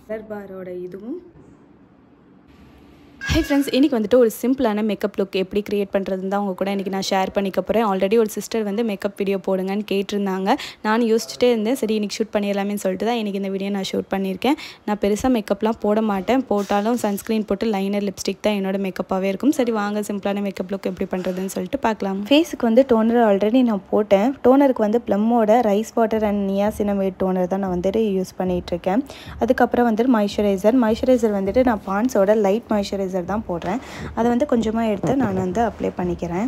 colour பாரோட இதுவும் hi friends இன்றைக்கி வந்துட்டு ஒரு சிம்பிளான மேக்கப் லுக் எப்படி க்ரியேட் பண்ணுறதுன்னு தான் உங்கள் கூட இன்றைக்கி நான் ஷேர் பண்ணிக்க போகிறேன் ஆல்ரெடி ஒரு சிஸ்டர் வந்து மேக்கப் வீடியோ போடுங்கன்னு கேட்டிருந்தாங்க நான் யோசிச்சுட்டே இருந்தேன் சரி இன்றைக்கி ஷூட் பண்ணிடலாமே சொல்லிட்டு தான் இன்றைக்கி இந்த வீடியோ நான் ஷூட் பண்ணியிருக்கேன் நான் பெருசாக மேக்கப்லாம் போட மாட்டேன் போட்டாலும் சன்ஸ்க்ரீன் போட்டு லைனர் லிப்ஸ்டிக் தான் என்னோட மேக்கப்பாகவே இருக்கும் சரி வாங்க சிம்பிளான மேக்கப் லுக் எப்படி பண்ணுறதுன்னு சொல்லிட்டு பார்க்கலாம் ஃபேஸுக்கு வந்து டோனர் ஆல்ரெடி நான் போட்டேன் டோனருக்கு வந்து ப்ளம்மோட rice water and niacinamide toner தான் நான் வந்துட்டு யூஸ் பண்ணிகிட்ருக்கேன் அதுக்கப்புறம் வந்துட்டு மாய்ஸ்சரைசர் மாய்ஸ்சரைசர் வந்துட்டு நான் பான்ஸோட லைட் மாய்ஸ்சரைசர் தான் போடுறேன் அதை வந்து கொஞ்சமாக எடுத்து நான் வந்து அப்ளை பண்ணிக்கிறேன்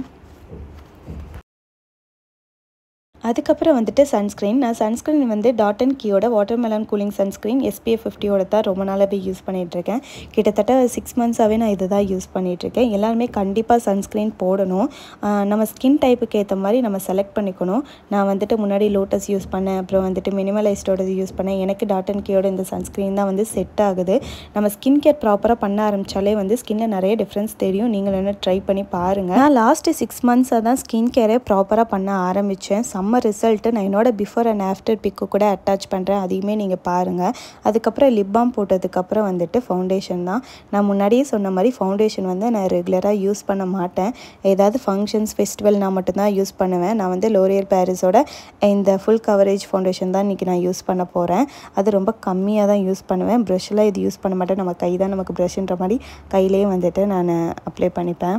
அதுக்கப்புறம் வந்துட்டு சன்ஸ்க்ரீன் நான் சன்ஸ்க்ரீன் வந்து டாட் அண்ட் கீயோட watermelon cooling sunscreen SPF ஃபிஃப்டியோட தான் ரொம்ப நாளாகவே யூஸ் பண்ணிகிட்ருக்கேன் கிட்டத்தட்ட சிக்ஸ் மந்த்ஸாகவே நான் இதை தான் யூஸ் பண்ணிகிட்ருக்கேன் எல்லாருமே கண்டிப்பாக சன்ஸ்க்ரீன் போடணும் நம்ம ஸ்கின் டைப்புக்கு ஏற்ற மாதிரி நம்ம செலக்ட் பண்ணிக்கணும் நான் வந்துட்டு முன்னாடி லோட்டஸ் யூஸ் பண்ணேன் அப்புறம் வந்துட்டு மினிமலைஸ்டோட யூஸ் பண்ணேன் எனக்கு டாட் அண்ட் கீயோட இந்த சன்ஸ்க்ரீன் தான் வந்து செட் ஆகுது நம்ம ஸ்கின் கேர் ப்ராப்பராக பண்ண ஆரம்பித்தாலே வந்து ஸ்கின்னில் நிறைய டிஃப்ரென்ஸ் தெரியும் நீங்கள் என்ன ட்ரை பண்ணி பாருங்கள் நான் லாஸ்ட்டு சிக்ஸ் மந்த்ஸாக தான் ஸ்கின் கேரே ப்ராப்பராக பண்ண ஆரம்பித்தேன் செம்ம ரிசல்ட்டு நான் என்னோட பிஃபோர் அண்ட் ஆஃப்டர் பிக்கு கூட அட்டாச் பண்ணுறேன் அதையுமே நீங்கள் பாருங்கள் அதுக்கப்புறம் லிப் பாம் போட்டதுக்கப்புறம் வந்துட்டு ஃபவுண்டேஷன் தான் நான் முன்னாடியே சொன்ன மாதிரி ஃபவுண்டேஷன் வந்து நான் ரெகுலராக யூஸ் பண்ண மாட்டேன் ஏதாவது ஃபங்க்ஷன்ஸ் ஃபெஸ்டிவல் நான் மட்டும்தான் யூஸ் பண்ணுவேன் நான் வந்து லோரியல் பேரிஸோட இந்த ஃபுல் கவரேஜ் ஃபவுண்டேஷன் தான் இன்றைக்கி நான் யூஸ் பண்ண போகிறேன் அது ரொம்ப கம்மியாக தான் யூஸ் பண்ணுவேன் ப்ரஷ்ஷெலாம் இது யூஸ் பண்ண மாட்டேன் நம்ம கை தான் நமக்கு ப்ரஷ்ன்ற மாதிரி கையிலேயே வந்துட்டு நான் அப்ளை பண்ணிப்பேன்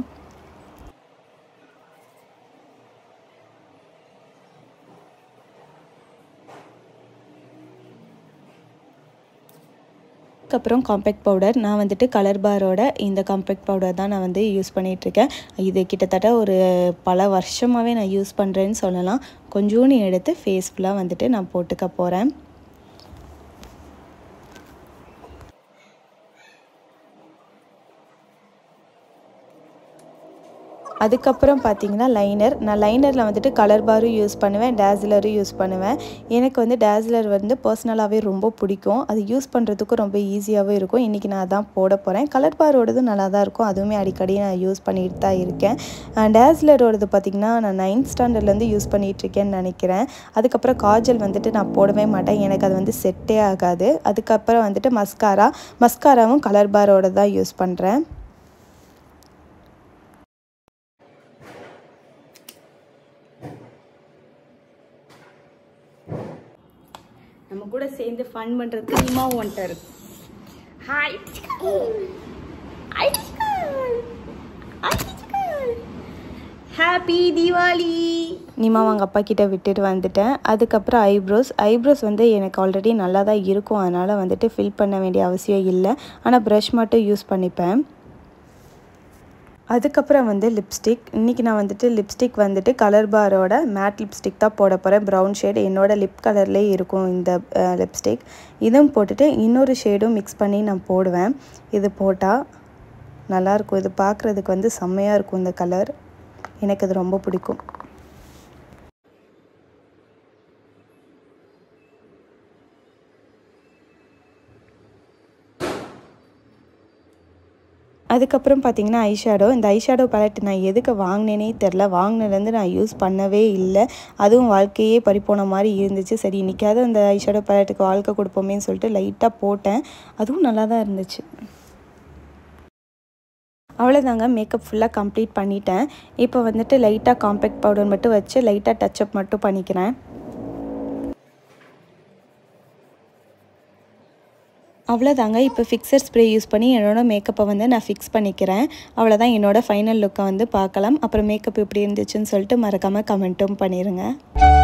அதுக்கப்புறம் காம்பேக்ட் பவுடர் நான் வந்துட்டு கலர் பாரோட இந்த காம்பேக்ட் பவுடர் தான் நான் வந்து யூஸ் பண்ணிகிட்ருக்கேன் இது கிட்டத்தட்ட ஒரு பல வருஷமாகவே நான் யூஸ் பண்ணுறேன்னு சொல்லலாம் கொஞ்சோண்டு எடுத்து ஃபேஸ் ஃபுல்லாக வந்துட்டு நான் போட்டுக்க போகிறேன் அதுக்கப்புறம் பார்த்தீங்கன்னா லைனர் நான் லைனரில் வந்துட்டு கலர் பாரும் யூஸ் பண்ணுவேன் டேஸ்லரும் யூஸ் பண்ணுவேன் எனக்கு வந்து டேஸ்லர் வந்து பர்சனலாகவே ரொம்ப பிடிக்கும் அது யூஸ் பண்ணுறதுக்கும் ரொம்ப ஈஸியாகவே இருக்கும் இன்றைக்கி நான் அதான் போட போகிறேன் கலர் பாரோடது நல்லா தான் இருக்கும் அதுவுமே அடிக்கடி நான் யூஸ் பண்ணிட்டு தான் இருக்கேன் டேஸ்லரோடது பார்த்திங்கன்னா நான் நைன்த் ஸ்டாண்டர்ட்லேருந்து யூஸ் பண்ணிகிட்ருக்கேன்னு நினைக்கிறேன் அதுக்கப்புறம் காஜல் வந்துட்டு நான் போடவே மாட்டேன் எனக்கு அது வந்து செட்டே ஆகாது அதுக்கப்புறம் வந்துட்டு மஸ்காரா மஸ்காராவும் கலர் பாரோட தான் யூஸ் பண்ணுறேன் நம்ம கூட சேர்ந்து ஃபன் பண்ணுறதுக்கு இமாவும் வந்துட்டாரு ஹாய் ஹாப்பி தீபாவளி நிமா அவங்க அப்பா கிட்ட விட்டுட்டு வந்துட்டேன் அதுக்கப்புறம் ஐப்ரோஸ் ஐப்ரோஸ் வந்து எனக்கு ஆல்ரெடி நல்லா தான் இருக்கும் அதனால் வந்துட்டு ஃபில் பண்ண வேண்டிய அவசியம் இல்லை ஆனால் ப்ரஷ் மட்டும் யூஸ் பண்ணிப்பேன் அதுக்கப்புறம் வந்து லிப்ஸ்டிக் இன்றைக்கி நான் வந்துட்டு லிப்ஸ்டிக் வந்துட்டு கலர் பாரோட மேட் லிப்ஸ்டிக் தான் போட போகிறேன் ப்ரௌன் ஷேட் என்னோடய லிப் கலர்லேயே இருக்கும் இந்த லிப்ஸ்டிக் இதுவும் போட்டுட்டு இன்னொரு ஷேடும் மிக்ஸ் பண்ணி நான் போடுவேன் இது போட்டால் நல்லாயிருக்கும் இது பார்க்குறதுக்கு வந்து செம்மையாக இருக்கும் இந்த கலர் எனக்கு அது ரொம்ப பிடிக்கும் அதுக்கப்புறம் பார்த்தீங்கன்னா ஐஷேடோ இந்த ஐஷேடோ பேலட் நான் எதுக்கு வாங்கினேனே தெரில வாங்கினதுலேருந்து நான் யூஸ் பண்ணவே இல்லை அதுவும் வாழ்க்கையே பறிப்போன மாதிரி இருந்துச்சு சரி இன்றைக்காவது அந்த ஐஷேடோ பேலட்டுக்கு வாழ்க்கை கொடுப்போமேன்னு சொல்லிட்டு லைட்டாக போட்டேன் அதுவும் நல்லா தான் இருந்துச்சு அவ்வளோதாங்க மேக்கப் ஃபுல்லாக கம்ப்ளீட் பண்ணிட்டேன் இப்போ வந்துட்டு லைட்டாக காம்பேக்ட் பவுடர் மட்டும் வச்சு லைட்டாக டச்சப் மட்டும் பண்ணிக்கிறேன் அவ்வளோதாங்க இப்போ ஃபிக்சர் ஸ்ப்ரே யூஸ் பண்ணி என்னோட மேக்கப்பை வந்து நான் ஃபிக்ஸ் பண்ணிக்கிறேன் அவ்வளோதான் என்னோட ஃபைனல் லுக்கை வந்து பார்க்கலாம் அப்புறம் மேக்கப் எப்படி இருந்துச்சுன்னு சொல்லிட்டு மறக்காமல் கமெண்ட்டும் பண்ணிடுங்க